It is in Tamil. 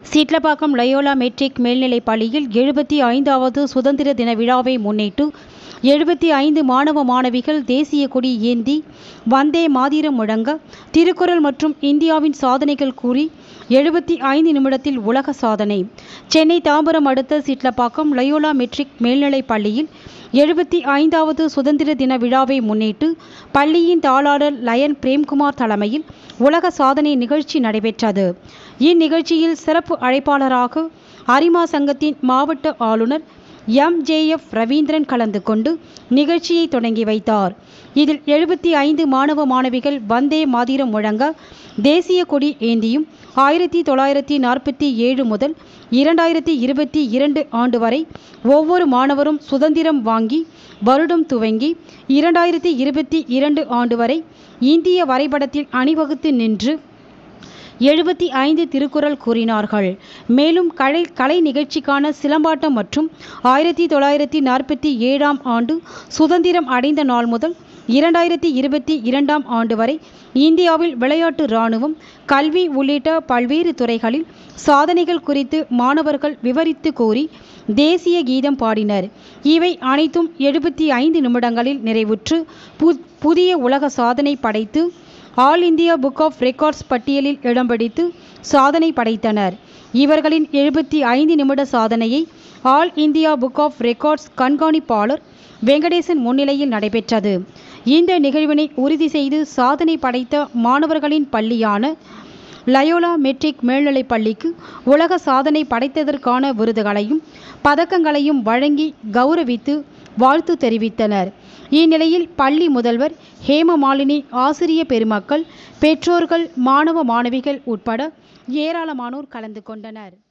சீட்லப்பாக்கம் லயோலா மெட்ரிக் மேல்நிலைப் பள்ளியில் எழுபத்தி ஐந்தாவது சுதந்திர தின விழாவை முன்னிட்டு எழுபத்தி ஐந்து மாணவ மாணவிகள் தேசிய கொடி ஏந்தி வந்தே மாதிரம் முழங்க திருக்குறள் மற்றும் இந்தியாவின் சாதனைகள் கூறி எழுபத்தி ஐந்து நிமிடத்தில் உலக சாதனை சென்னை தாம்பரம் அடுத்த சிட்லப்பாக்கம் லயோலா மெட்ரிக் மேல்நிலைப் பள்ளியில் எழுபத்தி ஐந்தாவது சுதந்திர தின விழாவை முன்னிட்டு பள்ளியின் தாளாளர் லயன் பிரேம்குமார் தலைமையில் உலக சாதனை நிகழ்ச்சி நடைபெற்றது இந்நிகழ்ச்சியில் சிறப்பு அழைப்பாளராக அரிமா சங்கத்தின் மாவட்ட ஆளுநர் எம் ஜே எஃப் ரவீந்திரன் கலந்து கொண்டு நிகழ்ச்சியை தொடங்கி வைத்தார் இதில் எழுபத்தி ஐந்து மாணவ மாணவிகள் வந்தே மாதிரம் முழங்க தேசிய கொடி ஏந்தியும் ஆயிரத்தி தொள்ளாயிரத்தி நாற்பத்தி ஏழு முதல் இரண்டாயிரத்தி இருபத்தி இரண்டு ஆண்டு வரை ஒவ்வொரு மாணவரும் சுதந்திரம் வாங்கி வருடம் துவங்கி இரண்டாயிரத்தி இருபத்தி இரண்டு ஆண்டு வரை இந்திய வரைபடத்தில் அணிவகுத்து நின்று எழுபத்தி ஐந்து திருக்குறள் கூறினார்கள் மேலும் கலை கலை நிகழ்ச்சிக்கான சிலம்பாட்டம் மற்றும் ஆயிரத்தி தொள்ளாயிரத்தி நாற்பத்தி ஏழாம் ஆண்டு சுதந்திரம் அடைந்த நாள் முதல் இரண்டாயிரத்தி இருபத்தி இரண்டாம் ஆண்டு வரை இந்தியாவில் விளையாட்டு இராணுவம் கல்வி உள்ளிட்ட பல்வேறு துறைகளில் சாதனைகள் குறித்து மாணவர்கள் விவரித்து கூறி தேசிய கீதம் பாடினர் இவை அனைத்தும் எழுபத்தி ஐந்து நிமிடங்களில் நிறைவுற்று பு புதிய உலக சாதனை படைத்து all India book of records பட்டியலில் இடம் பிடித்து சாதனை படைத்தனர் இவர்களின் எழுபத்தி ஐந்து நிமிட சாதனையை all India book of records கண்காணிப்பாளர் வெங்கடேசன் முன்னிலையில் நடைபெற்றது இந்த நிகழ்வினை உறுதி செய்து சாதனை படைத்த மாணவர்களின் பள்ளியான லயோலா மெட்ரிக் மேல்நிலைப் பள்ளிக்கு உலக சாதனை படைத்ததற்கான விருதுகளையும் பதக்கங்களையும் வழங்கி கௌரவித்து வாழ்த்து தெரிவித்தனர் இந்நிலையில் பள்ளி முதல்வர் ஹேமமாலினி ஆசிரிய பெருமக்கள் பெற்றோர்கள் மாணவ மாணவிகள் உட்பட ஏராளமானோர் கலந்து கொண்டனர்